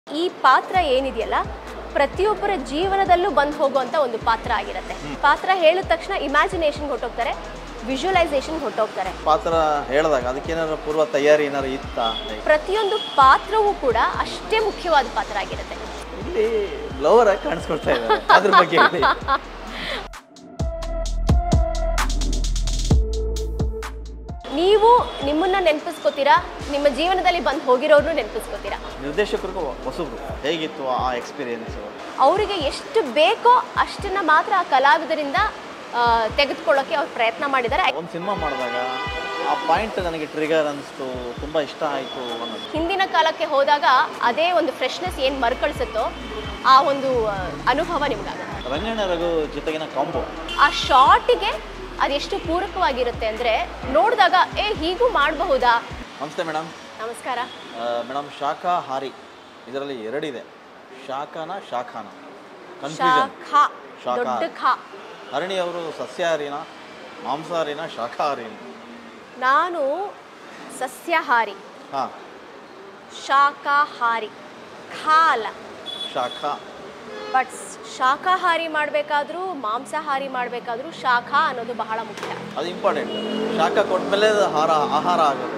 ಈ ಪಾತ್ರ ಏನಿದೆಯಲ್ಲ ಪ್ರತಿಯೊಬ್ಬರ ಜೀವನದಲ್ಲೂ ಬಂದು ಹೋಗುವಂತ ಒಂದು ಪಾತ್ರ ಆಗಿರುತ್ತೆ ಪಾತ್ರ ಹೇಳಿದ ತಕ್ಷಣ ಇಮ್ಯಾಜಿನೇಷನ್ ಹೊಟ್ಟೋಗ್ತಾರೆ ವಿಜುವಲೈಸೇಷನ್ ಹೊಟ್ಟೋಗ್ತಾರೆ ಪಾತ್ರ ಹೇಳಿದಾಗ ಅದಕ್ಕೇನಾದ್ರು ಪೂರ್ವ ತಯಾರಿ ಏನಾದ್ರು ಇತ್ತಾ ಪ್ರತಿಯೊಂದು ಪಾತ್ರವೂ ಕೂಡ ಅಷ್ಟೇ ಮುಖ್ಯವಾದ ಪಾತ್ರ ಆಗಿರುತ್ತೆ ಇಲ್ಲಿ ಲವರ್ ಆಗಿ ಕಾಣಿಸ್ಕೊಳ್ತಾ ಇದ್ದಾರೆ ಅದ್ರ ಬಗ್ಗೆ ಹೇಳಿ ನೀವು ನಿಮ್ಮನ್ನ ನೆನಪಿಸ್ಕೋತೀರಾ ನಿಮ್ಮ ಜೀವನದಲ್ಲಿ ಬಂದು ಹೋಗಿರೋರ್ನು ನೆನಪಿಸ್ಕೋತೀರಾ ನಿರ್ದೇಶಕರಿಗೂ ಹೊಸಬ್ರು ಹೇಗಿತ್ತು ಆ ಎಕ್ಸ್ಪೀರಿಯನ್ಸು ಅವರಿಗೆ ಎಷ್ಟು ಬೇಕೋ ಅಷ್ಟನ್ನ ಮಾತ್ರ ಆ ಕಲಾವಿದರಿಂದ ಆ, ತೆಗೆದುಕೊಳ್ಳೋಕೆ ಅವ್ರು ಪ್ರಯತ್ನ ಮಾಡಿದ್ದಾರೆ ಒಂದು ಸಿನಿಮಾ ಮಾಡಿದಾಗ ಆ ಪಾಯಿಂಟ್ ನನಗೆ ಟ್ರಿಗರ್ ಅನಿಸ್ತು ತುಂಬ ಇಷ್ಟ ಆಯಿತು ಅನ್ನೋದು ಹಿಂದಿನ ಕಾಲಕ್ಕೆ ಹೋದಾಗ ಅದೇ ಒಂದು ಫ್ರೆಶ್ನೆಸ್ ಏನು ಮರುಕಳಿಸುತ್ತೋ ಆ ಒಂದು ಆ, ಅನುಭವ ನಿಮ್ಗಾಗುತ್ತೆ ರಂಗಣ್ಣ ರಘು ಜೊತೆಗಿನ ಕಾಂಬೋ ಆ ಶಾರ್ಟಿಗೆ ಅದೆಷ್ಟು ಪೂರಕವಾಗಿರುತ್ತೆ ಅಂದರೆ ನೋಡಿದಾಗ ಏ ಹೀಗೂ ಮಾಡಬಹುದಾ ನಮಸ್ತೆ ಮೇಡಮ್ ನಮಸ್ಕಾರ ಮೇಡಮ್ ಶಾಖಾಹಾರಿ ಇದರಲ್ಲಿ ಎರಡಿದೆ ಶಾಖಾನ ಶಾಖಾನ ಕನ್ಫ್ಯೂಷನ್ ಶಾಖಾ ಶಾಖಾ. ದೊಡ್ಡ ಖಾ ಹರಣಿ ಅವರು ಸಸ್ಯಾಹಾರಿನ ಮಾಂಸಾಹಾರಿನ ಶಾಖಾಹಾರಿನ ನಾನು ಸಸ್ಯಾಹಾರಿ ಹಾಂ ಶಾಕಾಹಾರಿ ಖಾ ಅಲ್ಲ ಶಾಖಾ ಬಟ್ ಶಾಕಾಹಾರಿ ಮಾಡಬೇಕಾದ್ರೂ ಮಾಂಸಾಹಾರಿ ಮಾಡಬೇಕಾದ್ರೂ ಶಾಖಾ ಅನ್ನೋದು ಬಹಳ ಮುಖ್ಯ ಅದು ಇಂಪಾರ್ಟೆಂಟ್ ಶಾಖ ಕೊಟ್ಮೇಲೆ ಅದು ಆಹಾರ ಆಹಾರ ಆಗೋದು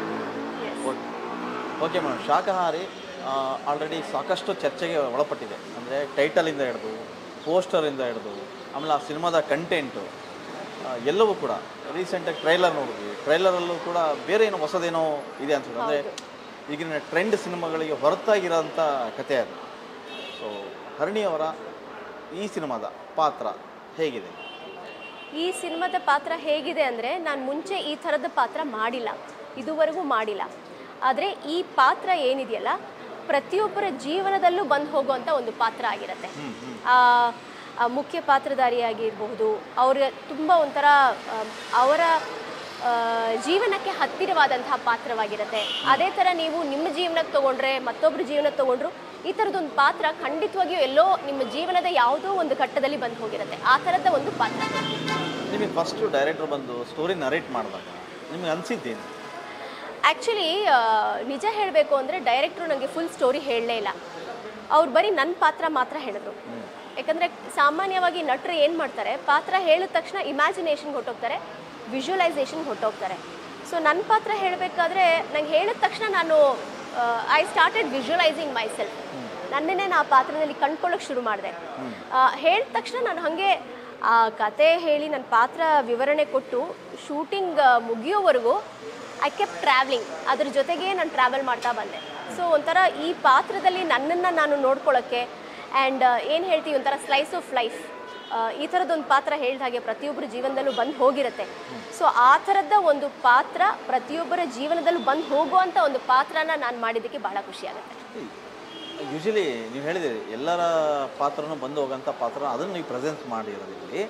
ಓಕೆ ಮೇಡಮ್ ಶಾಖಾಹಾರಿ ಆಲ್ರೆಡಿ ಸಾಕಷ್ಟು ಚರ್ಚೆಗೆ ಒಳಪಟ್ಟಿದೆ ಅಂದರೆ ಟೈಟಲಿಂದ ಹಿಡಿದು ಪೋಸ್ಟರಿಂದ ಹಿಡಿದು ಆಮೇಲೆ ಆ ಸಿನಿಮಾದ ಕಂಟೆಂಟು ಎಲ್ಲವೂ ಕೂಡ ರೀಸೆಂಟಾಗಿ ಟ್ರೈಲರ್ ನೋಡಿದ್ವಿ ಟ್ರೈಲರಲ್ಲೂ ಕೂಡ ಬೇರೆ ಏನೋ ಹೊಸದೇನೋ ಇದೆ ಅನ್ಸುತ್ತೆ ಅಂದರೆ ಈಗಿನ ಟ್ರೆಂಡ್ ಸಿನಿಮಾಗಳಿಗೆ ಹೊರತಾಗಿರೋಂಥ ಕಥೆ ಅದು ಸೊ ಹರಣಿಯವರ ಈ ಸಿನಿಮಾದ ಪಾತ್ರ ಹೇಗಿದೆ ಈ ಸಿನಿಮಾದ ಪಾತ್ರ ಹೇಗಿದೆ ಅಂದರೆ ನಾನು ಮುಂಚೆ ಈ ಥರದ ಪಾತ್ರ ಮಾಡಿಲ್ಲ ಇದುವರೆಗೂ ಮಾಡಿಲ್ಲ ಆದರೆ ಈ ಪಾತ್ರ ಏನಿದೆಯಲ್ಲ ಪ್ರತಿಯೊಬ್ಬರ ಜೀವನದಲ್ಲೂ ಬಂದು ಹೋಗುವಂಥ ಒಂದು ಪಾತ್ರ ಆಗಿರುತ್ತೆ ಆ, ಆ ಮುಖ್ಯ ಪಾತ್ರಧಾರಿಯಾಗಿರಬಹುದು ಅವ್ರಿಗೆ ತುಂಬ ಒಂಥರ ಆ, ಅವರ ಆ, ಜೀವನಕ್ಕೆ ಹತ್ತಿರವಾದಂತಹ ಪಾತ್ರವಾಗಿರುತ್ತೆ ಅದೇ ಥರ ನೀವು ನಿಮ್ಮ ಜೀವನಕ್ಕೆ ತಗೊಂಡ್ರೆ ಮತ್ತೊಬ್ಬರ ಜೀವನಕ್ಕೆ ತಗೊಂಡ್ರು ಈ ಥರದೊಂದು ಪಾತ್ರ ಖಂಡಿತವಾಗಿಯೂ ಎಲ್ಲೋ ನಿಮ್ಮ ಜೀವನದ ಯಾವುದೋ ಒಂದು ಘಟ್ಟದಲ್ಲಿ ಬಂದು ಹೋಗಿರುತ್ತೆ ಆ ಥರದ ಒಂದು ಪಾತ್ರ ನಿಮಗೆ ಫಸ್ಟು ಡೈರೆಕ್ಟ್ರ್ ಬಂದು ಸ್ಟೋರಿ ನರೇಟ್ ಮಾಡಿದಾಗ ನಿಮಗೆ ಅನಿಸಿದ್ದೇನು ಆ್ಯಕ್ಚುಲಿ ನಿಜ ಹೇಳಬೇಕು ಅಂದರೆ ಡೈರೆಕ್ಟ್ರು ನನಗೆ ಫುಲ್ ಸ್ಟೋರಿ ಹೇಳಲೇ ಇಲ್ಲ ಅವ್ರು ಬರೀ ನನ್ನ ಪಾತ್ರ ಮಾತ್ರ ಹೇಳಿದ್ರು ಯಾಕಂದರೆ ಸಾಮಾನ್ಯವಾಗಿ ನಟರು ಏನು ಮಾಡ್ತಾರೆ ಪಾತ್ರ ಹೇಳಿದ ತಕ್ಷಣ ಇಮ್ಯಾಜಿನೇಷನ್ ಹೊಟ್ಟೋಗ್ತಾರೆ ವಿಜುವಲೈಸೇಷನ್ ಹೊಟ್ಟೋಗ್ತಾರೆ ಸೊ ನನ್ನ ಪಾತ್ರ ಹೇಳಬೇಕಾದ್ರೆ ನಂಗೆ ಹೇಳಿದ ತಕ್ಷಣ ನಾನು I started visualising myself ನನ್ನನ್ನೇ ನಾ ಆ ಪಾತ್ರದಲ್ಲಿ ಕಂಡ್ಕೊಳ್ಳೋಕೆ ಶುರು ಮಾಡಿದೆ ಹೇಳಿದ ತಕ್ಷಣ ನಾನು ಹಾಗೆ ಆ ಕತೆ ಹೇಳಿ ನನ್ನ ಪಾತ್ರ ವಿವರಣೆ ಕೊಟ್ಟು ಶೂಟಿಂಗ್ ಮುಗಿಯೋವರೆಗೂ ಐ ಕೆಪ್ ಟ್ರಾವೆಲಿಂಗ್ ಅದ್ರ ಜೊತೆಗೆ ನಾನು ಟ್ರಾವೆಲ್ ಮಾಡ್ತಾ ಬಂದೆ ಸೊ ಒಂಥರ ಈ ಪಾತ್ರದಲ್ಲಿ ನನ್ನನ್ನು ನಾನು ನೋಡ್ಕೊಳ್ಳೋಕ್ಕೆ ಆ್ಯಂಡ್ ಏನು ಹೇಳ್ತೀವಿ ಒಂಥರ ಸ್ಲೈಸ್ ಆಫ್ ಲೈಫ್ ಈ ಥರದೊಂದು ಪಾತ್ರ ಹೇಳಿದ ಹಾಗೆ ಪ್ರತಿಯೊಬ್ಬರ ಜೀವನದಲ್ಲೂ ಬಂದು ಹೋಗಿರುತ್ತೆ ಸೊ ಆ ಥರದ ಒಂದು ಪಾತ್ರ ಪ್ರತಿಯೊಬ್ಬರ ಜೀವನದಲ್ಲೂ ಬಂದು ಹೋಗುವಂಥ ಒಂದು ಪಾತ್ರನ ನಾನು ಮಾಡಿದ್ದಕ್ಕೆ ಭಾಳ ಖುಷಿ ಆಗುತ್ತೆ ಯೂಶಲಿ ನೀವು ಹೇಳಿದಿರಿ ಎಲ್ಲರ ಪಾತ್ರನೂ ಬಂದು ಹೋಗೋಂಥ ಪಾತ್ರ ಅದನ್ನು ನೀವು ಪ್ರೆಸೆನ್ಸ್ ಮಾಡಿರೋದು ಇಲ್ಲಿ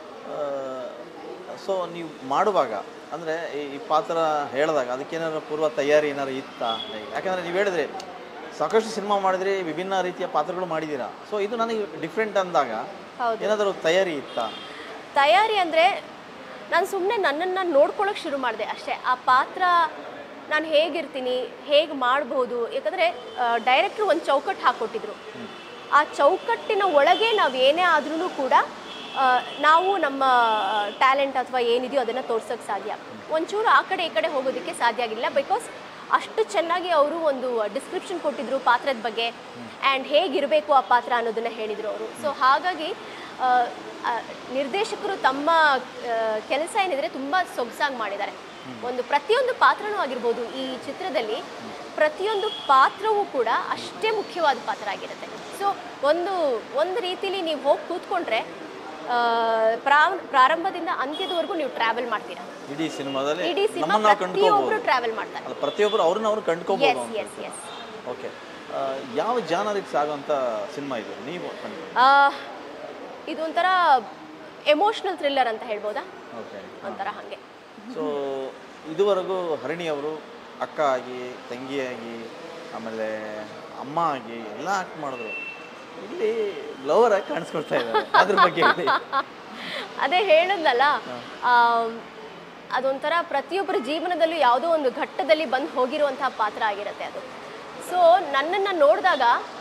ಸೊ ನೀವು ಮಾಡುವಾಗ ಅಂದರೆ ಈ ಪಾತ್ರ ಹೇಳಿದಾಗ ಅದಕ್ಕೇನಾದ್ರು ಪೂರ್ವ ತಯಾರಿ ಏನಾದ್ರು ಇತ್ತಾ ಯಾಕಂದರೆ ನೀವು ಹೇಳಿದ್ರಿ ಸಾಕಷ್ಟು ಸಿನಿಮಾ ಮಾಡಿದ್ರಿ ವಿಭಿನ್ನ ರೀತಿಯ ಪಾತ್ರಗಳು ಮಾಡಿದ್ದೀರಾ ಸೊ ಇದು ನನಗೆ ಡಿಫ್ರೆಂಟ್ ಅಂದಾಗ ಹೌದು. ಏನಾದರೂ ತಯಾರಿ ಇತ್ತಾ ತಯಾರಿ ಅಂದರೆ ನಾನು ಸುಮ್ಮನೆ ನನ್ನನ್ನು ನೋಡ್ಕೊಳ್ಳೋಕೆ ಶುರು ಮಾಡಿದೆ ಅಷ್ಟೇ ಆ ಪಾತ್ರ ನಾನು ಹೇಗಿರ್ತೀನಿ ಹೇಗೆ ಮಾಡ್ಬೋದು ಯಾಕಂದರೆ ಡೈರೆಕ್ಟ್ರು ಒಂದು ಚೌಕಟ್ಟು ಹಾಕ್ಕೊಟ್ಟಿದ್ರು ಆ ಚೌಕಟ್ಟಿನ ಒಳಗೆ ನಾವು ಏನೇ ಆದ್ರೂ ಕೂಡ ಆ, ನಾವು ನಮ್ಮ ಟ್ಯಾಲೆಂಟ್ ಅಥವಾ ಏನಿದೆಯೋ ಅದನ್ನು ತೋರ್ಸೋಕ್ಕೆ ಸಾಧ್ಯ ಒಂಚೂರು ಆ ಕಡೆ ಈ ಕಡೆ ಹೋಗೋದಕ್ಕೆ ಸಾಧ್ಯ ಆಗಿಲ್ಲ ಬಿಕಾಸ್ ಅಷ್ಟು ಚೆನ್ನಾಗಿ ಅವರು ಒಂದು ಡಿಸ್ಕ್ರಿಪ್ಷನ್ ಕೊಟ್ಟಿದ್ರು ಪಾತ್ರದ ಬಗ್ಗೆ ಆ್ಯಂಡ್ ಹೇಗಿರಬೇಕು ಆ ಪಾತ್ರ ಅನ್ನೋದನ್ನು ಹೇಳಿದರು ಅವರು ಸೊ ಹಾಗಾಗಿ ಆ, ಆ, ನಿರ್ದೇಶಕರು ತಮ್ಮ ಕೆಲಸ ಏನಿದ್ರೆ ತುಂಬ ಸೊಗಸಾಗಿ ಮಾಡಿದ್ದಾರೆ ಒಂದು ಪ್ರತಿಯೊಂದು ಪಾತ್ರನೂ ಆಗಿರ್ಬೋದು ಈ ಚಿತ್ರದಲ್ಲಿ ಪ್ರತಿಯೊಂದು ಪಾತ್ರವೂ ಕೂಡ ಅಷ್ಟೇ ಮುಖ್ಯವಾದ ಪಾತ್ರ ಆಗಿರುತ್ತೆ ಸೊ ಒಂದು ಒಂದು ರೀತಿಲಿ ನೀವು ಹೋಗಿ ಕೂತ್ಕೊಂಡ್ರೆ ಆ, ಪ್ರಾ- ಪ್ರಾರಂಭದಿಂದ ಅಂತ್ಯದವರೆಗೂ ನೀವು ಟ್ರಾವೆಲ್ ಮಾಡ್ತೀರಾ ಇಡೀ ಸಿನಿಮಾದಲ್ಲಿ ಇಡೀ ಸಿನಿಮಾ ನಮ್ಮನ್ನು ನಾವು ಪ್ರತಿಯೊಬ್ಬರು ಕಂಡ್ಕೋಬಹುದು ಟ್ರಾವೆಲ್ ಮಾಡ್ತಾರೆ ಅಲ್ಲ ಪ್ರತಿಯೊಬ್ಬರು ಅವ್ರನ್ನ ಅವ್ರು ಕಂಡ್ಕೋಬಹುದು ಎಸ್ ಎಸ್ ಎಸ್ ಓಕೆ ಯಾವ ಜಾನರಿಗೆ ಸಾಗುವಂಥ ಸಿನಿಮಾ ಇದು ನೀವು ಕಂಡು ಆ, ಇದು ಒಂಥರ ಎಮೋಷ್ನಲ್ ಥ್ರಿಲ್ಲರ್ ಅಂತ ಹೇಳ್ಬೋದಾ ಓಕೆ ಒಂಥರ ಹಾಗೆ ಸೊ ಇದುವರೆಗೂ ಹರಿಣಿ ಅವರು ಅಕ್ಕ ಆಗಿ ತಂಗಿಯಾಗಿ ಆಮೇಲೆ ಅಮ್ಮ ಆಗಿ ಎಲ್ಲ ಆಕ್ಟ್ ಮಾಡಿದ್ರು ಇಲ್ಲಿ ಲವರ್ ಆಗಿ ಕಾಣಿಸ್ಕೊಳ್ತಾ ಇದ್ದಾರೆ ಅದ್ರ ಬಗ್ಗೆ ಹೇಳಿ ಅದೇ ಹೇಳಿದ್ನಲ್ಲ ಆಮ್, ಅದೊಂಥರ ಪ್ರತಿಯೊಬ್ಬರ ಜೀವನದಲ್ಲೂ ಯಾವುದೋ ಒಂದು ಘಟ್ಟದಲ್ಲಿ ಬಂದು ಹೋಗಿರುವಂತಹ ಪಾತ್ರ ಆಗಿರುತ್ತೆ ಅದು ಸೊ ನನ್ನನ್ನು ನೋಡಿದಾಗ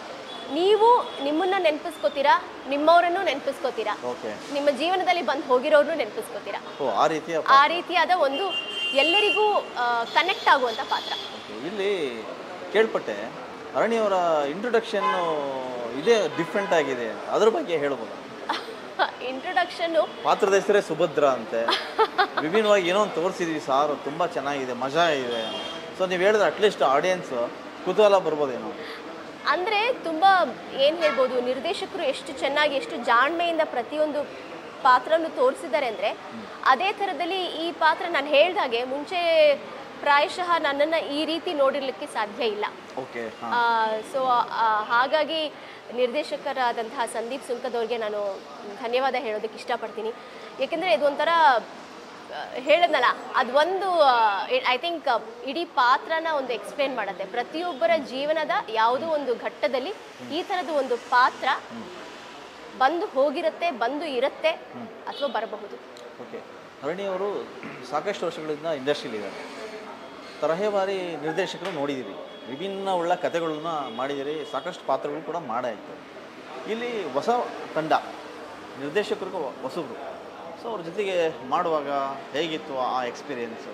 ನೀವು ನಿಮ್ಮನ್ನ ನೆನಪಿಸ್ಕೋತೀರಾ ನಿಮ್ಮವರನ್ನು ನೆನಪಿಸ್ಕೋತೀರಾ ಓಕೆ ನಿಮ್ಮ ಜೀವನದಲ್ಲಿ ಬಂದು ಹೋಗಿರೋರ್ನು ನೆನಪಿಸ್ಕೋತೀರಾ ಓ ಆ ರೀತಿಯ ಆ ರೀತಿಯಾದ ಒಂದು ಎಲ್ಲರಿಗೂ ಕನೆಕ್ಟ್ ಆಗುವಂತ ಪಾತ್ರ Okay, ಇಲ್ಲಿ ಕೇಳ್ಪಟ್ಟೆ ಅರಣ್ಯವರ ಇಂಟ್ರೊಡಕ್ಷನ್ನು ಇದೇ ಡಿಫ್ರೆಂಟ್ ಆಗಿದೆ ಅದ್ರ ಬಗ್ಗೆ ಹೇಳ್ಬೋದು ಇಂಟ್ರೊಡಕ್ಷನ್ನು ಪಾತ್ರದ ಹೆಸರೇ ಸುಭದ್ರ ಅಂತೆ ವಿಭಿನ್ನವಾಗಿ ಏನೋ ಒಂದು ತೋರಿಸಿದ್ವಿ ಸಾರು ತುಂಬ ಚೆನ್ನಾಗಿದೆ ಮಜಾ ಇದೆ ಸೊ ನೀವು ಹೇಳಿದ್ರೆ ಅಟ್ಲೀಸ್ಟ್ ಆಡಿಯನ್ಸ್ ಕುತೂಹಲ ಬರ್ಬೋದೇನೋ ಅಂದ್ರೆ ತುಂಬಾ ಏನ್ ಹೇಳ್ಬೋದು ನಿರ್ದೇಶಕರು ಎಷ್ಟು ಚೆನ್ನಾಗಿ ಎಷ್ಟು ಜಾಣ್ಮೆಯಿಂದ ಪ್ರತಿಯೊಂದು ಪಾತ್ರವನ್ನು ತೋರಿಸಿದ್ದಾರೆ ಅಂದ್ರೆ ಅದೇ ಥರದಲ್ಲಿ ಈ ಪಾತ್ರ ನಾನು ಹೇಳ್ದಾಗೆ ಮುಂಚೆ ಪ್ರಾಯಶಃ ನನ್ನನ್ನು ಈ ರೀತಿ ನೋಡಿರ್ಲಿಕ್ಕೆ ಸಾಧ್ಯ ಇಲ್ಲ ಓಕೆ ಸೊ ಹಾಗಾಗಿ ನಿರ್ದೇಶಕರಾದಂತಹ ಸಂದೀಪ್ ಸುಂಕದವ್ರಿಗೆ ನಾನು ಧನ್ಯವಾದ ಹೇಳೋದಕ್ಕೆ ಇಷ್ಟಪಡ್ತೀನಿ ಏಕೆಂದರೆ ಇದೊಂಥರ ಆ, ಹೇಳಿದ್ನಲ್ಲ ಅದು ಒಂದು ಐ ಥಿಂಕ್ ಇಡೀ ಪಾತ್ರನ ಒಂದು ಎಕ್ಸ್ಪ್ಲೇನ್ ಮಾಡುತ್ತೆ ಪ್ರತಿಯೊಬ್ಬರ ಜೀವನದ ಯಾವುದೋ ಒಂದು ಘಟ್ಟದಲ್ಲಿ ಈ ಥರದ ಒಂದು ಪಾತ್ರ ಬಂದು ಹೋಗಿರುತ್ತೆ ಬಂದು ಇರುತ್ತೆ ಅಥವಾ ಬರಬಹುದು ಓಕೆ ಅರಣ್ಯವರು ಸಾಕಷ್ಟು ವರ್ಷಗಳಿಂದ ಇಂಡಸ್ಟ್ರಿಲಿದ್ದಾರೆ ತರಹೇವಾರಿ ನಿರ್ದೇಶಕರು ನೋಡಿದ್ದೀರಿ ವಿಭಿನ್ನ ಉಳ್ಳ ಕಥೆಗಳನ್ನ ಮಾಡಿದಿರಿ ಸಾಕಷ್ಟು ಪಾತ್ರಗಳು ಕೂಡ ಮಾಡಾಯಿತು ಇಲ್ಲಿ ಹೊಸ ತಂಡ ನಿರ್ದೇಶಕರಿಗೂ ಹೊಸಬ್ರು ಸೊ ಅವ್ರ ಜೊತೆಗೆ ಮಾಡುವಾಗ ಹೇಗಿತ್ತು ಆ ಎಕ್ಸ್ಪೀರಿಯೆನ್ಸು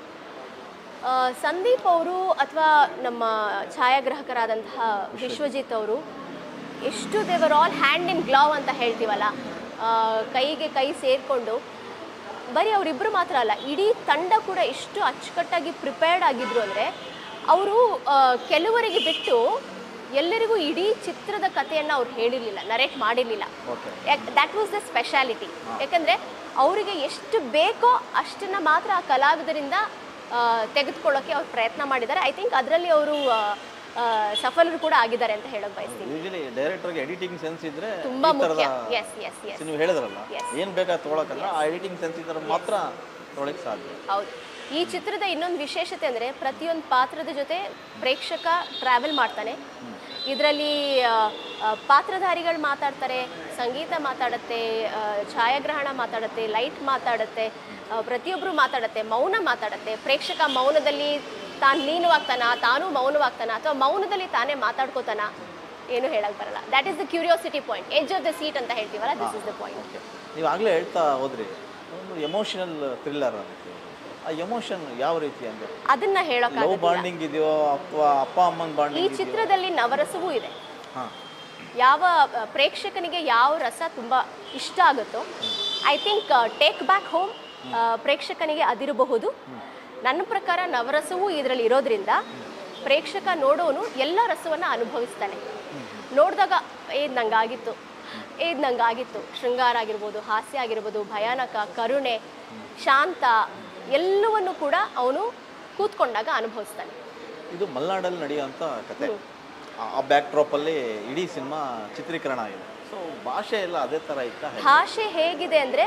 ಆ, ಸಂದೀಪ್ ಅವರು ಅಥವಾ ನಮ್ಮ ಛಾಯಾಗ್ರಾಹಕರಾದಂತಹ ವಿಶ್ವಜಿತ್ ಅವರು ಎಷ್ಟು ದೇವರ್ ಆಲ್ ಹ್ಯಾಂಡ್ ಇನ್ ಗ್ಲವ್ ಅಂತ ಹೇಳ್ತೀವಲ್ಲ ಆ, ಕೈಗೆ ಕೈ ಸೇರಿಕೊಂಡು ಬರೀ ಅವರಿಬ್ಬರು ಮಾತ್ರ ಅಲ್ಲ ಇಡೀ ತಂಡ ಕೂಡ ಎಷ್ಟು ಅಚ್ಚುಕಟ್ಟಾಗಿ ಪ್ರಿಪೇರ್ಡ್ ಆಗಿದ್ರು ಅಂದರೆ ಅವರು ಕೆಲವರಿಗೆ ಬಿಟ್ಟು ಎಲ್ಲರಿಗೂ ಇಡೀ ಚಿತ್ರದ ಕಥೆಯನ್ನು ಅವ್ರು ಹೇಳಿರಲಿಲ್ಲ ನರೇಟ್ ಮಾಡಿರಲಿಲ್ಲ okay that was the speciality ಯಾಕಂದರೆ ಅವರಿಗೆ ಎಷ್ಟು ಬೇಕೋ ಅಷ್ಟನ್ನು ಮಾತ್ರ ಆ ಕಲಾವಿದರಿಂದ ಆ, ತೆಗೆದುಕೊಳ್ಳೋಕೆ ಅವ್ರು ಪ್ರಯತ್ನ ಮಾಡಿದ್ದಾರೆ ಐ ಥಿಂಕ್ ಅದರಲ್ಲಿ ಅವರು ಸಫಲರು ಕೂಡ ಆಗಿದ್ದಾರೆ ಅಂತ ಹೇಳೋಕೆ ಬಯಸ್ತೀನಿ ಯೂಶಲಿ ಡೈರೆಕ್ಟರ್ಗೆ ಎಡಿಟಿಂಗ್ ಸೆನ್ಸ್ ಇದ್ರೆ ತುಂಬಾ ಈ ಥರದ ಮುಖ್ಯ ಎಸ್ ಎಸ್ ಎಸ್ ನೀವು ಹೇಳಿದ್ರಲ್ಲ Yes. ಏನು ಬೇಕಾದ ತೊಗೊಳಕಲ್ಲ ಆ ಎಡಿಟಿಂಗ್ ಸೆನ್ಸ್ ಇದ್ರೆ ಮಾತ್ರ ತೊಗೊಳಕ್ಕೆ ಸಾಧ್ಯ ಹೌದು ಈ ಚಿತ್ರದ ಇನ್ನೊಂದು ವಿಶೇಷತೆ ಅಂದರೆ ಪ್ರತಿಯೊಂದು ಪಾತ್ರದ ಜೊತೆ ಪ್ರೇಕ್ಷಕ ಟ್ರಾವೆಲ್ ಮಾಡ್ತಾನೆ ಇದರಲ್ಲಿ ಪಾತ್ರಧಾರಿಗಳು ಮಾತಾಡ್ತಾರೆ ಸಂಗೀತ ಮಾತಾಡುತ್ತೆ ಆ, ಛಾಯಾಗ್ರಹಣ ಮಾತಾಡುತ್ತೆ ಲೈಟ್ ಮಾತಾಡುತ್ತೆ ಆ, ಪ್ರತಿಯೊಬ್ಬರು ಮಾತಾಡುತ್ತೆ ಮೌನ ಮಾತಾಡುತ್ತೆ ಪ್ರೇಕ್ಷಕ ಮೌನದಲ್ಲಿ ತಾನು ಲೀನವಾಗ್ತಾನ ತಾನೂ ಮೌನವಾಗ್ತಾನ ಅಥವಾ ಮೌನದಲ್ಲಿ ತಾನೇ ಮಾತಾಡ್ಕೋತಾನ ಏನು ಹೇಳಕ್ ಬರಲ್ಲ that is the curiosity point edge of the seat ಅಂತ ಹೇಳ್ತೀವಲ್ಲ this is the point okay ನೀವು ಆಗಲೇ ಹೇಳ್ತಾ ಹೋದ್ರಿ ಒಂದು ಎಮೋಷನಲ್ ಥ್ರಿಲ್ಲರ್ ಅಂತ ಆ ಎಮೋಷನ್ ಯಾವ ರೀತಿ ಅಂದರೆ ಅದನ್ನ ಹೇಳಕ್ ಲವ್ ಬಾಂಡಿಂಗ್ ಇದೆಯೋ ಅಥವಾ ಅಪ್ಪ ಅಮ್ಮನ ಈ ಬಾಂಡಿಂಗ್ ಚಿತ್ರದಲ್ಲಿ ನವರಸವೂ ಇದೆ ಹಾಂ ಯಾವ ಅ, ಪ್ರೇಕ್ಷಕನಿಗೆ ಯಾವ ರಸ ತುಂಬ ಇಷ್ಟ ಆಗುತ್ತೋ I think take back home ಪ್ರೇಕ್ಷಕನಿಗೆ ಅದಿರಬಹುದು ನನ್ನ ಪ್ರಕಾರ ನವರಸವೂ ಇದರಲ್ಲಿ ಇರೋದ್ರಿಂದ ಪ್ರೇಕ್ಷಕ ನೋಡೋನು ಎಲ್ಲ ರಸವನ್ನು ಅನುಭವಿಸ್ತಾನೆ ನೋಡಿದಾಗ ಏದ್ ನಂಗಾಗಿತ್ತು ಏದ್ ನಂಗಾಗಿತ್ತು ಶೃಂಗಾರ ಆಗಿರ್ಬೋದು ಹಾಸ್ಯ ಆಗಿರ್ಬೋದು ಭಯಾನಕ ಕರುಣೆ ಶಾಂತ ಎಲ್ಲವನ್ನು ಕೂಡ ಅವನು ಕೂತ್ಕೊಂಡಾಗ ಅನುಭವಿಸ್ತಾನೆ ಇದು ಮಲೆನಾಡಲ್ಲಿ ನಡೆಯುವಂಥ ಕತೆ ಆ- ಆ ಬ್ಯಾಕ್ ಡ್ರಾಪಲ್ಲಿ ಇಡೀ ಸಿನಿಮಾ ಚಿತ್ರೀಕರಣ ಆಗಿದೆ ಸೊ ಭಾಷೆ ಎಲ್ಲ ಅದೇ ಥರ ಇತ್ತ ಭಾಷೆ ಹೇಗಿದೆ ಅಂದರೆ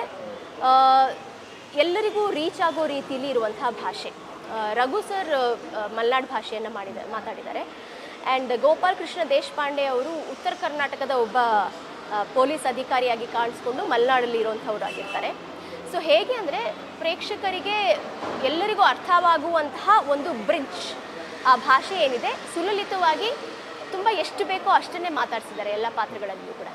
ಎಲ್ಲರಿಗೂ ರೀಚ್ ಆಗೋ ರೀತಿಯಲ್ಲಿ ಇರುವಂತಹ ಭಾಷೆ ಆ, ರಘು ಸರ್ ಆ, ಮಲ್ನಾಡ್ ಭಾಷೆಯನ್ನು ಮಾಡಿದ ಮಾತಾಡಿದ್ದಾರೆ ಆ್ಯಂಡ್ ಗೋಪಾಲ್ ಕೃಷ್ಣ ದೇಶಪಾಂಡೆ ಅವರು ಉತ್ತರ ಕರ್ನಾಟಕದ ಒಬ್ಬ ಆ, ಪೊಲೀಸ್ ಅಧಿಕಾರಿಯಾಗಿ ಕಾಣಿಸ್ಕೊಂಡು ಮಲೆನಾಡಲ್ಲಿ ಇರುವಂಥವ್ರು ಆಗಿರ್ತಾರೆ ಸೊ ಹೇಗೆ ಅಂದರೆ ಪ್ರೇಕ್ಷಕರಿಗೆ ಎಲ್ಲರಿಗೂ ಅರ್ಥವಾಗುವಂತಹ ಒಂದು ಬ್ರಿಡ್ಜ್ ಆ ಭಾಷೆ ಏನಿದೆ ಸುಲಲಿತವಾಗಿ ತುಂಬ ಎಷ್ಟು ಬೇಕೋ ಅಷ್ಟನ್ನೇ ಮಾತಾಡ್ಸಿದ್ದಾರೆ ಎಲ್ಲ ಪಾತ್ರಗಳಲ್ಲಿಯೂ ಕೂಡ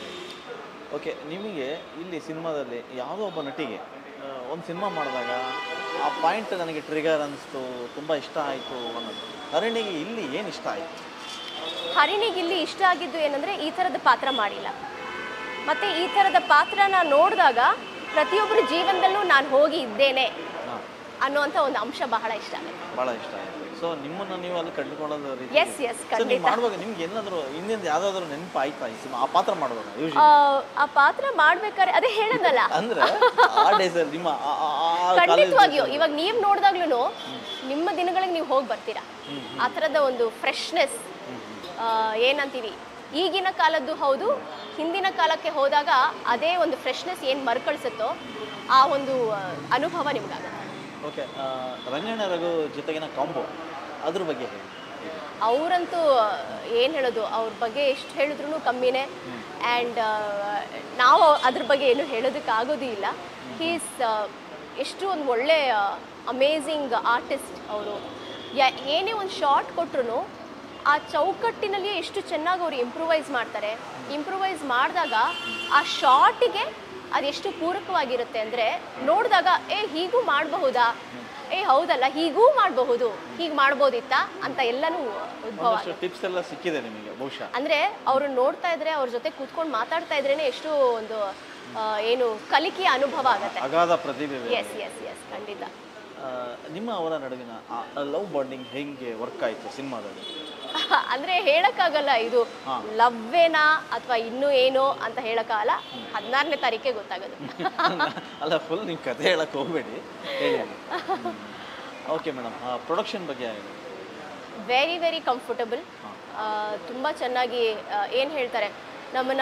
ಓಕೆ ನಿಮಗೆ ಇಲ್ಲಿ ಸಿನಿಮಾದಲ್ಲಿ ಯಾವುದೋ ಒಬ್ಬ ನಟಿಗೆ ಒಂದು ಸಿನಿಮಾ ಮಾಡಿದಾಗ ಆ ಪಾಯಿಂಟ್ ನನಗೆ ಟ್ರಿಗರ್ ಅನ್ನಿಸ್ತು ತುಂಬ ಇಷ್ಟ ಆಯಿತು ಅನ್ನೋದು ಅರಣ್ಯಗೆ ಇಲ್ಲಿ ಏನು ಇಷ್ಟ ಆಯಿತು ಹರಿಣಿಗೆ ಇಲ್ಲಿ ಇಷ್ಟ ಆಗಿದ್ದು ಏನಂದ್ರೆ ಈ ಥರದ ಪಾತ್ರ ಮಾಡಿಲ್ಲ ಮತ್ತೆ ಈ ಥರದ ಪಾತ್ರನ ನೋಡಿದಾಗ ಪ್ರತಿಯೊಬ್ಬರ ಜೀವನದಲ್ಲೂ ನಾನು ಹೋಗಿ ಇದ್ದೇನೆ ಹಾಂ ಅನ್ನುವಂಥ ಒಂದು ಅಂಶ ಬಹಳ ಇಷ್ಟ ಆಗುತ್ತೆ ಭಾಳ ಇಷ್ಟ ಆಯಿತು ಸೊ ನಿಮ್ಮನ್ನು ನೀವು ಅಲ್ಲಿ ಕಂಡುಕೊಳ್ಳೋದು ರೀತಿ ಎಸ್ ಎಸ್ ಸೊ ನೀವು ಖಂಡಿತ ಮಾಡುವಾಗ ನಿಮ್ಗೆ ಏನಾದರೂ ಹಿಂದಿಂದ ಯಾವುದಾದ್ರೂ ನೆನಪು ಆಯ್ತಾ ಈ ಸಿನಿಮಾ ಆ ಪಾತ್ರ ಮಾಡುವಾಗ ಆ, ಯೂಶಲಿ ಆ ಪಾತ್ರ ಮಾಡ್ಬೇಕಾದ್ರೆ ಅದೇ ಹೇಳದಲ್ಲ ಅಂದ್ರೆ ಆ ಡೇಸಲ್ಲಿ ನಿಮ್ಮ ಆ- ಆ- ಆ ಕಾಲೇಜ್ ಖಂಡಿತವಾಗಿಯೂ ಇವಾಗ ನೀವು ನೋಡಿದಾಗ್ಲೂ ನಿಮ್ಮ ದಿನಗಳಿಗೆ ನೀವು ಹೋಗಿ ಬರ್ತೀರಾ ಆ ಥರದ ಒಂದು ಫ್ರೆಶ್ನೆಸ್ ಏನಂತೀವಿ ಈಗಿನ ಕಾಲದ್ದು ಹೌದು ಹಿಂದಿನ ಕಾಲಕ್ಕೆ ಹೋದಾಗ ಅದೇ ಒಂದು ಫ್ರೆಶ್ನೆಸ್ ಏನು ಮರುಕಳಿಸುತ್ತೋ ಆ ಒಂದು ಆ, ಅನುಭವ ನಿಮ್ಗಾಗುತ್ತೆ ಓಕೆ ರಂಗಣ್ಣ ರಘು ಜೊತೆಗಿನ ಕಾಂಬೋ ಅದ್ರ ಬಗ್ಗೆ ಹೇಳಿ ಅವರಂತೂ ಏನು ಹೇಳೋದು ಅವ್ರ ಬಗ್ಗೆ ಎಷ್ಟು ಹೇಳಿದ್ರು ಕಮ್ಮಿನೇ ಆ್ಯಂಡ್ ನಾವು ಅದ್ರ ಬಗ್ಗೆ ಏನು ಹೇಳೋದಕ್ಕೆ ಆಗೋದು ಇಲ್ಲ ಹೀಸ್ ಎಷ್ಟು ಒಂದು ಒಳ್ಳೆ ಅಮೇಝಿಂಗ್ ಆರ್ಟಿಸ್ಟ್ ಅವರು ಏನೇ ಒಂದು ಶಾರ್ಟ್ ಕೊಟ್ರು ಆ ಚೌಕಟ್ಟಿನಲ್ಲಿ ಎಷ್ಟು ಚೆನ್ನಾಗಿ ಅವರು ಇಂಪ್ರೂವೈಸ್ ಮಾಡ್ತಾರೆ ಇಂಪ್ರೂವೈಸ್ ಮಾಡಿದಾಗ ಆ ಶಾಟಿಗೆ ಅದೆಷ್ಟು ಪೂರಕವಾಗಿರುತ್ತೆ ಅಂದರೆ ನೋಡಿದಾಗ ಏ ಹೀಗೂ ಮಾಡಬಹುದಾ ಏ ಹೌದಲ್ಲ ಹೀಗೂ ಮಾಡಬಹುದು ಹೀಗೆ ಮಾಡ್ಬೋದಿತ್ತಾ ಅಂತ ಎಲ್ಲನೂ ಉದ್ಭವ ಒಂದಷ್ಟು ಟಿಪ್ಸ್ ಎಲ್ಲ ಸಿಕ್ಕಿದೆ ನಿಮಗೆ ಬಹುಶಃ ಅಂದ್ರೆ ಅವ್ರು ನೋಡ್ತಾ ಇದ್ರೆ ಅವ್ರ ಜೊತೆ ಕೂತ್ಕೊಂಡು ಮಾತಾಡ್ತಾ ಇದ್ರೇನೆ ಎಷ್ಟು ಒಂದು ಆ, ಏನು ಕಲಿಕೆಯ ಅನುಭವ ಆಗತ್ತೆ ಅಗಾಧ ಪ್ರತಿಭೆ ಇದೆ. ಎಸ್ ಎಸ್ ಎಸ್ ಖಂಡಿತ ಆ, ನಿಮ್ಮ ಅವರ ನಡುವಿನ ಲವ್ ಬಾಂಡಿಂಗ್ ಹೆಂಗೆ ವರ್ಕ್ ಆಯಿತು ಸಿನಿಮಾದಲ್ಲಿ ಅಂದ್ರೆ ಹೇಳಕ್ಕಾಗಲ್ಲ ಇದು ಹಾ. ಲವ್ವೇನಾ ಅಥವಾ ಇನ್ನೂ ಏನೋ ಅಂತ ಹೇಳಕ್ಕಾಗಲ್ಲ ಹದಿನಾರನೇ ತಾರೀಕೆ ಗೊತ್ತಾಗೋದು ಅಲ್ಲ ಫುಲ್ ನೀವು ಕತೆ ಹೇಳಕ್ಕೆ ಹೋಗಬೇಡಿ ಹೇಳಿ ಓಕೆ ಮೇಡಮ್ ಪ್ರೊಡಕ್ಷನ್ ಬಗ್ಗೆ ಆಗಿದೆ ವೆರಿ ವೆರಿ ಕಂಫರ್ಟಬಲ್ ತುಂಬ ಚೆನ್ನಾಗಿ ಏನು ಹೇಳ್ತಾರೆ ನಮ್ಮನ್ನ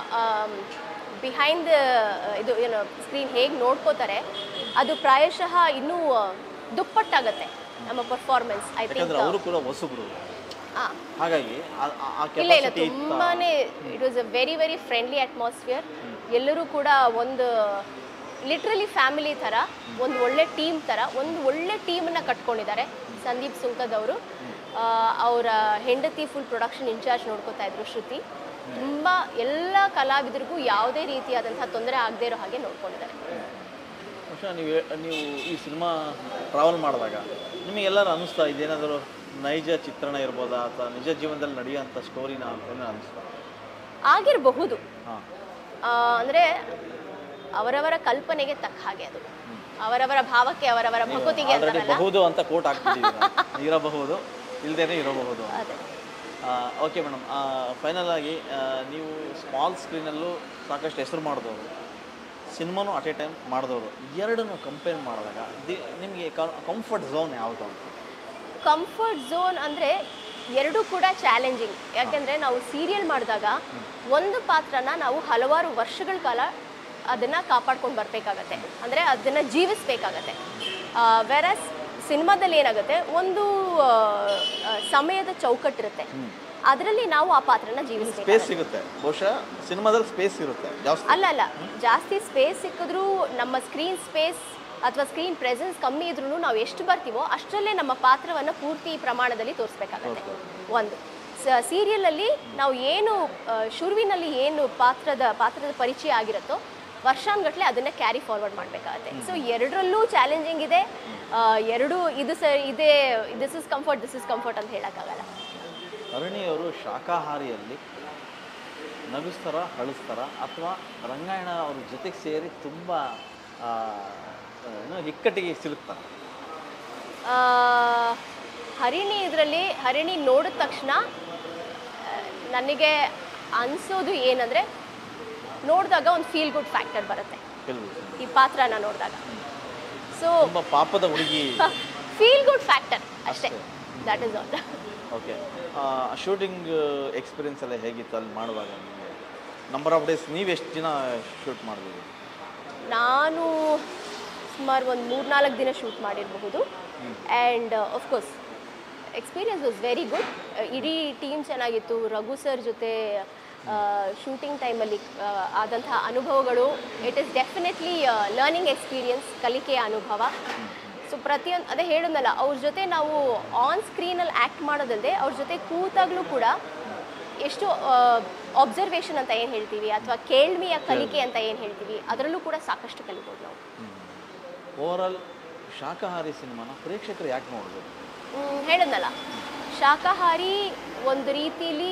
ಬಿಹೈಂಡ್ ಇದು ಏನು ಸ್ಕ್ರೀನ್ ಹೇಗೆ ನೋಡ್ಕೋತಾರೆ ಅದು ಪ್ರಾಯಶಃ ಇನ್ನೂ ಆ, ದುಪ್ಪಟ್ಟಾಗತ್ತೆ ನಮ್ಮ ಪರ್ಫಾರ್ಮೆನ್ಸ್ ಐ ಥಿಂಕ್ ಯಾಕಂದ್ರೆ ಅವರು ಕೂಡ ಹೊಸಬ್ರು ಹಾಂ ಹಾಗಾಗಿ ಆ- ಆ- ಆ ಇಲ್ಲ ಇಲ್ಲ ಕೆಪಾಸಿಟಿ ತುಂಬಾನೇ it was a very very friendly atmosphere ಎಲ್ಲರೂ ಕೂಡ ಒಂದು ಲಿಟ್ರಲಿ ಫ್ಯಾಮಿಲಿ ಥರ ಒಂದು ಒಳ್ಳೆ ಟೀಮ್ ಥರ ಒಂದು ಒಳ್ಳೆ ಟೀಮನ್ನು ಕಟ್ಕೊಂಡಿದ್ದಾರೆ ಸಂದೀಪ್ ಸುಂಕದ್ ಅವರು ಅವರ ಹೆಂಡತಿ ಫುಲ್ ಪ್ರೊಡಕ್ಷನ್ ಇನ್ಚಾರ್ಜ್ ನೋಡ್ಕೋತಾ ಇದ್ರು ಶ್ರುತಿ ತುಂಬ ಎಲ್ಲ ಕಲಾವಿದರಿಗೂ ಯಾವುದೇ ರೀತಿಯಾದಂತಹ ತೊಂದರೆ ಆಗದೇ ಇರೋ ಹಾಗೆ ನೋಡ್ಕೊಂಡಿದ್ದಾರೆ ಬಹುಶಃ ನೀವು ಹೇ- ನೀವು ಈ ಸಿನಿಮಾ ಟ್ರಾವೆಲ್ ಮಾಡಿದಾಗ ನಿಮಗೆಲ್ಲರೂ ಅನಿಸ್ತಾ ಇದೇನಾದರೂ ನೈಜ ಚಿತ್ರಣ ಇರ್ಬೋದಾ ಅಥವಾ ನಿಜ ಜೀವನದಲ್ಲಿ ನಡೆಯುವಂಥ ಸ್ಟೋರಿನ ಏನೋ ಅನಿಸ್ತಾ ಆಗಿರಬಹುದು ಹಾಂ ಅಂದರೆ ಅವರವರ ಕಲ್ಪನೆಗೆ ತಕ್ಕ ಹಾಗೆ ಅದು ಅವರವರ ಭಾವಕ್ಕೆ ಅವರವರ ಭಕುತಿಗೆ ಆಲ್ರೆಡಿ ಅಂತಾರಲ್ಲ ಬಹುದು ಅಂತ ಕೋಟ್ ಹಾಕ್ತಿದ್ದೀವಿ ಇರಬಹುದು ಇಲ್ಲದೇನೆ ಇರಬಹುದು ಅದೇ ಓಕೆ ಮೇಡಮ್ ಫೈನಲ್ ಆಗಿ ಆ, ನೀವು ಸ್ಮಾಲ್ ಸ್ಕ್ರೀನಲ್ಲೂ ಸಾಕಷ್ಟು ಹೆಸರು ಮಾಡಿದವರು ಸಿನಿಮಾನು ಅಟ್ ಎ ಟೈಮ್ ಮಾಡಿದವರು ಎರಡನ್ನು ಕಂಪೇರ್ ಮಾಡಿದಾಗ ದಿ ನಿಮಗೆ ಕಂಫರ್ಟ್ ಝೋನ್ ಯಾವುದು ಅಂತ ಕಂಫರ್ಟ್ ಝೋನ್ ಅಂದರೆ ಎರಡೂ ಕೂಡ ಚಾಲೆಂಜಿಂಗ್ ಯಾಕೆಂದರೆ ನಾವು ಸೀರಿಯಲ್ ಮಾಡಿದಾಗ ಒಂದು ಪಾತ್ರನ ನಾವು ಹಲವಾರು ವರ್ಷಗಳ ಕಾಲ ಅದನ್ನು ಕಾಪಾಡ್ಕೊಂಡು ಬರಬೇಕಾಗತ್ತೆ ಅಂದರೆ ಅದನ್ನು ಜೀವಿಸ್ಬೇಕಾಗತ್ತೆ ವೆರಸ್ ಸಿನಿಮಾದಲ್ಲಿ ಏನಾಗುತ್ತೆ ಒಂದು ಆ, ಆ, ಸಮಯದ ಚೌಕಟ್ಟಿರುತ್ತೆ ಅದರಲ್ಲಿ ನಾವು ಆ ಪಾತ್ರನ ಜೀವಿಸ್ಬೇಕು ಸ್ಪೇಸ್ ಸಿಗುತ್ತೆ ಬಹುಶಃ ಸಿನಿಮಾದಲ್ಲಿ ಸ್ಪೇಸ್ ಇರುತ್ತೆ ಜಾಸ್ತಿ ಅಲ್ಲ ಅಲ್ಲ ಜಾಸ್ತಿ ಸ್ಪೇಸ್ ಸಿಕ್ಕಿದ್ರೂ ನಮ್ಮ ಸ್ಕ್ರೀನ್ ಸ್ಪೇಸ್ ಅಥವಾ ಸ್ಕ್ರೀನ್ ಪ್ರೆಸೆನ್ಸ್ ಕಮ್ಮಿ ಇದ್ರೂ ನಾವು ಎಷ್ಟು ಬರ್ತೀವೋ ಅಷ್ಟರಲ್ಲೇ ನಮ್ಮ ಪಾತ್ರವನ್ನು ಪೂರ್ತಿ ಪ್ರಮಾಣದಲ್ಲಿ ತೋರಿಸ್ಬೇಕಾಗತ್ತೆ ಒಂದು ಸೀರಿಯಲಲ್ಲಿ ನಾವು ಏನು ಆ, ಶುರುವಿನಲ್ಲಿ ಏನು ಪಾತ್ರದ ಪಾತ್ರದ ಪರಿಚಯ ಆಗಿರುತ್ತೋ ವರ್ಷಾನ್ಗಟ್ಲೆ ಅದನ್ನ ಕ್ಯಾರಿ ಫಾರ್ವರ್ಡ್ ಮಾಡಬೇಕಾಗತ್ತೆ ಸೊ ಎರಡರಲ್ಲೂ ಚಾಲೆಂಜಿಂಗ್ ಇದೆ ಆ, ಎರಡು ಇದು ಸ ಇದೇ this is comfort this is comfort ಅಂತ ಹೇಳೋಕ್ಕಾಗಲ್ಲ ಅರುಣಿಯವರು ಶಾಕಾಹಾರಿಯಲ್ಲಿ ನಗಿಸ್ತಾರ ಅಳಿಸ್ತಾರ ಅಥವಾ ರಂಗಾಯಣ ಅವ್ರ ಜೊತೆಗೆ ಸೇರಿ ತುಂಬ ಆ, ಏನು ಇಕ್ಕಟ್ಟಿಗೆ ಸಿಲುಕ್ತಾರ ಆ, ಹರಿಣಿ ಇದರಲ್ಲಿ ಹರಿಣಿ ನೋಡಿದ ತಕ್ಷಣ ಆ, ನನಗೆ ಅನಿಸೋದು ಏನಂದರೆ ನೋಡಿದಾಗ ಒಂದು ಫೀಲ್ ಗುಡ್ ಫ್ಯಾಕ್ಟರ್ ಬರುತ್ತೆ ಕೆಲವು ಈ ಪಾತ್ರನ ನೋಡಿದಾಗ ಸೊ ತುಂಬ ಪಾಪದ ಹುಡುಗಿ ಫೀಲ್ ಗುಡ್ ಫ್ಯಾಕ್ಟರ್ ಅಷ್ಟೇ ಅಷ್ಟೇ. That is all okay shooting experience ಎಲ್ಲ ಹೇಗಿತ್ತು ಅಲ್ಲಿ ಮಾಡುವಾಗ ನಿಮಗೆ ನಂಬರ್ ಆಫ್ ಡೇಸ್ ನೀವು ಎಷ್ಟು ದಿನ ಶೂಟ್ ಮಾಡಿದ್ರಿ ನಾನು ಸುಮಾರು ಒಂದು ಮೂರ್ನಾಲ್ಕು ದಿನ ಶೂಟ್ ಮಾಡಿರಬಹುದು and course experience was very good ಇಡೀ ಟೀಮ್ ಚೆನ್ನಾಗಿತ್ತು ರಘು ಸರ್ ಜೊತೆ ಶೂಟಿಂಗ್ ಟೈಮಲ್ಲಿ ಆದಂತಹ ಅನುಭವಗಳು it is definitely learning experience ಕಲಿಕೆಯ ಅನುಭವ ಸೊ ಪ್ರತಿಯೊಂದು ಅದೇ ಹೇಳಿದ್ನಲ್ಲ ಅವ್ರ ಜೊತೆ ನಾವು ಆನ್ ಸ್ಕ್ರೀನಲ್ಲಿ ಆ್ಯಕ್ಟ್ ಮಾಡೋದಲ್ಲದೆ ಅವ್ರ ಜೊತೆ ಕೂತಾಗಲೂ ಕೂಡ ಎಷ್ಟು ಅಬ್ಸರ್ವೇಷನ್ ಅಂತ ಏನು ಹೇಳ್ತೀವಿ ಅಥವಾ ಕೇಳ್ಮಿಯ ಕಲಿಕೆ ಅಂತ ಏನು ಹೇಳ್ತೀವಿ ಅದರಲ್ಲೂ ಕೂಡ ಸಾಕಷ್ಟು ಕಲಿಬೋದು ನಾವು ಓವರಾಲ್ ಶಾಕಾಹಾರಿ ಸಿನಿಮಾನ ಪ್ರೇಕ್ಷಕರು ಯಾಕೆ ನೋಡ್ಬೇಕು ಮ್, ಹೇಳಿದ್ನಲ್ಲ ಶಾಕಾಹಾರಿ ಒಂದು ರೀತಿಲಿ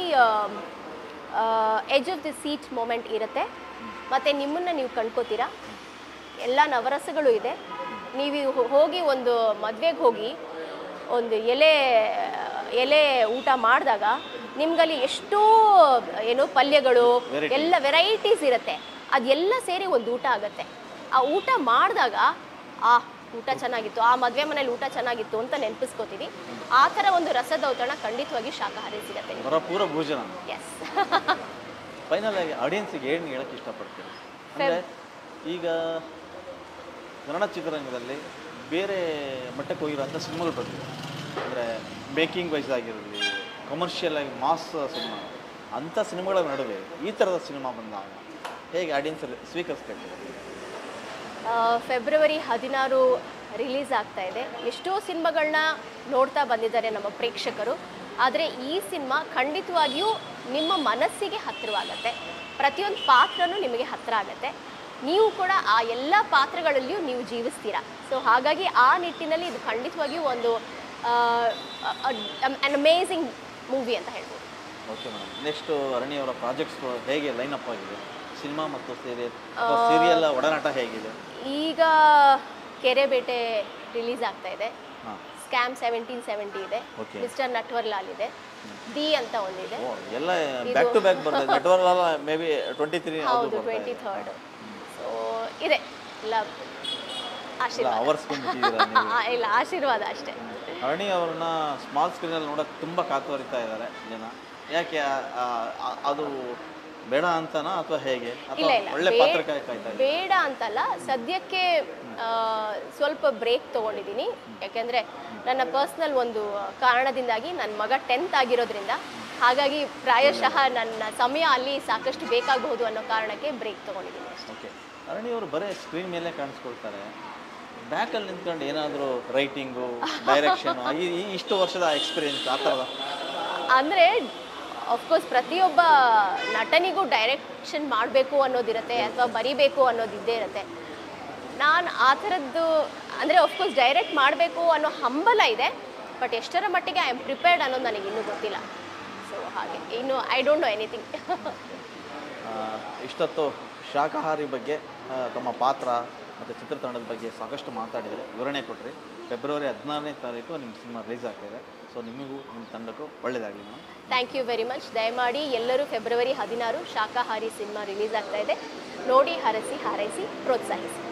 edge of the seat moment ಇರುತ್ತೆ ಮತ್ತು ನಿಮ್ಮನ್ನು ನೀವು ಕಂಡ್ಕೋತೀರಾ ಎಲ್ಲ ನವರಸಗಳು ಇದೆ ನೀವು ಹೋ- ಹೋಗಿ ಒಂದು ಮದುವೆಗೆ ಹೋಗಿ ಒಂದು ಎಲೆ ಎಲೆ ಊಟ ಮಾಡಿದಾಗ ನಿಮ್ಗಲ್ಲಿ ಎಷ್ಟೋ ಏನು ಪಲ್ಯಗಳು Variety. ಎಲ್ಲ ವೆರೈಟೀಸ್ ಇರುತ್ತೆ ಅದೆಲ್ಲ ಸೇರಿ ಒಂದು ಊಟ ಆಗುತ್ತೆ ಆ ಊಟ ಮಾಡಿದಾಗ ಆ ಊಟ ಚೆನ್ನಾಗಿತ್ತು ಆ ಮದುವೆ ಮನೇಲಿ ಊಟ ಚೆನ್ನಾಗಿತ್ತು ಅಂತ ನೆನಪಿಸ್ಕೋತೀವಿ ಆ ಥರ ಒಂದು ರಸದೌತಣ ಖಂಡಿತವಾಗಿ ಶಾಕಾಹಾರಿ ಸಿಗತ್ತೆ ಭರಪೂರ ಭೋಜನ ಎಸ್ ಫೈನಲ್ ಆಗಿ ಆಡಿಯನ್ಸಿಗೆ ಏನು ಹೇಳಕ್ಕೆ ಇಷ್ಟಪಡ್ತೀರಿ ಅಂದರೆ ಈಗ ಕನ್ನಡ ಚಿತ್ರರಂಗದಲ್ಲಿ ಬೇರೆ ಮಟ್ಟಕ್ಕೆ ಹೋಗಿರೋಂಥ ಸಿನಿಮಾಗಳು ಬಂದಿದೆ ಅಂದರೆ ಮೇಕಿಂಗ್ ವೈಸ್ ಆಗಿರಲಿ ಕಮರ್ಷಿಯಲ್ ಆಗಿ ಮಾಸ್ ಸಿನಿಮಾ ಅಂಥ ಸಿನಿಮಾಗಳ ನಡುವೆ ಈ ಥರದ ಸಿನಿಮಾ ಬಂದಾಗ ಹೇಗೆ ಆಡಿಯನ್ಸ್ ಸ್ವೀಕರಿಸ್ಬೇಕು ಆ, ಫೆಬ್ರವರಿ ಹದಿನಾರು ರಿಲೀಸ್ ಆಗ್ತಾ ಇದೆ ಎಷ್ಟೋ ಸಿನಿಮಾಗಳನ್ನ ನೋಡ್ತಾ ಬಂದಿದ್ದಾರೆ ನಮ್ಮ ಪ್ರೇಕ್ಷಕರು ಆದರೆ ಈ ಸಿನಿಮಾ ಖಂಡಿತವಾಗಿಯೂ ನಿಮ್ಮ ಮನಸ್ಸಿಗೆ ಹತ್ತಿರವಾಗತ್ತೆ ಪ್ರತಿಯೊಂದು ಪಾತ್ರನೂ ನಿಮಗೆ ಹತ್ತಿರ ಆಗತ್ತೆ ನೀವು ಕೂಡ ಆ ಎಲ್ಲ ಪಾತ್ರಗಳಲ್ಲಿಯೂ ನೀವು ಜೀವಿಸ್ತೀರಾ ಸೊ ಹಾಗಾಗಿ ಆ ನಿಟ್ಟಿನಲ್ಲಿ ಇದು ಖಂಡಿತವಾಗಿಯೂ ಒಂದು ಅನ್ ಅಮೇಝಿಂಗ್ ಮೂವಿ ಅಂತ ಹೇಳ್ಬೋದು ಓಕೆ ಮೇಡಮ್ ನೆಕ್ಸ್ಟು ಅರಣಿ ಅವರ ಪ್ರಾಜೆಕ್ಟ್ಸ್ ಹೇಗೆ ಲೈನ್ ಅಪ್ ಆಗಿದೆ ಸಿನಿಮಾ ಮತ್ತು ಸೀರಿಯಲ್ ಸೀರಿಯಲ್ ಒಡನಾಟ ಹೇಗಿದೆ ಈಗ ಕೆರೆ ಬೇಟೆ ರಿಲೀಸ್ ಆಗ್ತಾ ಇದೆ ಹಾಂ ಸ್ಕ್ಯಾಮ್ ಸೆವೆಂಟೀನ್ ಸೆವೆಂಟಿ ಇದೆ Okay. ಮಿಸ್ಟರ್ ನಟ್ವರ್ಲಾಲ್ ಇದೆ ದಿ ಅಂತ ಒಂದಿದೆ ಓ ಎಲ್ಲ ಬ್ಯಾಕ್ ಟು ಬ್ಯಾಕ್ ಬರ್ತದೆ network maybe twenty three ಹೌದು ಟ್ವೆಂಟಿ ಥರ್ಡ್ ಸೊ ಇದೆ ಇಲ್ಲ ಆಶೀರ್ವಾದ ಅವರ್ಸ್ ಬಂದ್ಬಿಟ್ಟಿದ್ದೀರಾ ನೀವು ಆ, ಇಲ್ಲ ಆಶೀರ್ವಾದ ಅಷ್ಟೇ ಅರಣಿ ಅವ್ರನ್ನ ಸ್ಮಾಲ್ ಸ್ಕ್ರೀನಲ್ಲಿ ನೋಡೋಕೆ ತುಂಬ ಕಾತುವರಿತಾ ಇದ್ದಾರೆ ಜನ ಯಾಕೆ ಆ- ಆ- ಆ- ಅದು ಬೇಡ ಅಂತನಾ ಅಥವಾ ಹೇಗೆ ಇಲ್ಲ ಅಥವಾ ಇಲ್ಲ ಒಳ್ಳೆ ಬೇ- ಪಾತ್ರಕ್ಕೆ ಕಾಯ್ತಾ ಇದ್ದಾರೆ ಬೇಡ ಅಂತಲ್ಲ ಸದ್ಯಕ್ಕೆ ಆ, ಸ್ವಲ್ಪ ಬ್ರೇಕ್ ತೊಗೊಂಡಿದ್ದೀನಿ ಯಾಕೆಂದರೆ ನನ್ನ ಪರ್ಸ್ನಲ್ ಒಂದು ಕಾರಣದಿಂದಾಗಿ ನನ್ನ ಮಗ ಟೆಂತ್ ಆಗಿರೋದ್ರಿಂದ ಹಾಗಾಗಿ ಪ್ರಾಯಶಃ ನನ್ನ ಸಮಯ ಅಲ್ಲಿ ಸಾಕಷ್ಟು ಬೇಕಾಗಬಹುದು ಅನ್ನೋ ಕಾರಣಕ್ಕೆ ಬ್ರೇಕ್ ತೊಗೊಂಡಿದ್ದೀನಿ ಅಷ್ಟೇ ಓಕೆ ಅರಣಿ ಅವರು ಬರೀ ಸ್ಕ್ರೀನ್ ಮೇಲೆ ಕಾಣಿಸ್ಕೊಳ್ತಾರೆ ಬ್ಯಾಕಲ್ಲಿ ನಿಂತ್ಕೊಂಡು ಏನಾದರೂ ರೈಟಿಂಗು ಡೈರೆಕ್ಷನ್ ಈ ಈ ಇಷ್ಟು ವರ್ಷದ ಎಕ್ಸ್ಪೀರಿಯನ್ಸ್ ಆ ಥರದ ಅಂದರೆ ಅಫ್ಕೋರ್ಸ್ ಪ್ರತಿಯೊಬ್ಬ ನಟನಿಗೂ ಡೈರೆಕ್ಷನ್ ಮಾಡಬೇಕು ಅನ್ನೋದಿರುತ್ತೆ ಅಥವಾ ಬರಿಬೇಕು ಅನ್ನೋದು ಇದ್ದೇ ಇರುತ್ತೆ ನಾನು ಆ ಥರದ್ದು ಅಂದರೆ ಅಫ್ಕೋರ್ಸ್ ಡೈರೆಕ್ಟ್ ಮಾಡಬೇಕು ಅನ್ನೋ ಹಂಬಲ ಇದೆ ಬಟ್ ಎಷ್ಟರ ಮಟ್ಟಿಗೆ ಐ ಆಮ್ ಪ್ರಿಪೇರ್ಡ್ ಅನ್ನೋದು ನನಗೆ ಇನ್ನೂ ಗೊತ್ತಿಲ್ಲ ಸೊ ಹಾಗೆ ಇನ್ನು ಐ ಡೋಂಟ್ ನೋ ಎನಿಥಿಂಗ್ ಆ, ಇಷ್ಟೊತ್ತು ಶಾಕಾಹಾರಿ ಬಗ್ಗೆ ಆ, ತಮ್ಮ ಪಾತ್ರ ಮತ್ತು ಚಿತ್ರತಂಡದ ಬಗ್ಗೆ ಸಾಕಷ್ಟು ಮಾತಾಡಿದರೆ ವಿವರಣೆ ಕೊಟ್ಟರೆ ಫೆಬ್ರವರಿ ಹದಿನಾರನೇ ತಾರೀಕು ನಿಮ್ಮ ಸಿನಿಮಾ ರಿಲೀಸ್ ಆಗ್ತಾಯಿದೆ ಸೊ ನಿಮಗೂ ನಿಮ್ಮ ತಂಡಕ್ಕೂ ಒಳ್ಳೆಯದಾಗಲಿ madam thank you very much ದಯಮಾಡಿ ಎಲ್ಲರೂ ಫೆಬ್ರವರಿ ಹದಿನಾರು ಶಾಕಾಹಾರಿ ಸಿನಿಮಾ ರಿಲೀಸ್ ಆಗ್ತಾ ಇದೆ ನೋಡಿ ಹರಸಿ ಹಾರೈಸಿ ಪ್ರೋತ್ಸಾಹಿಸಿ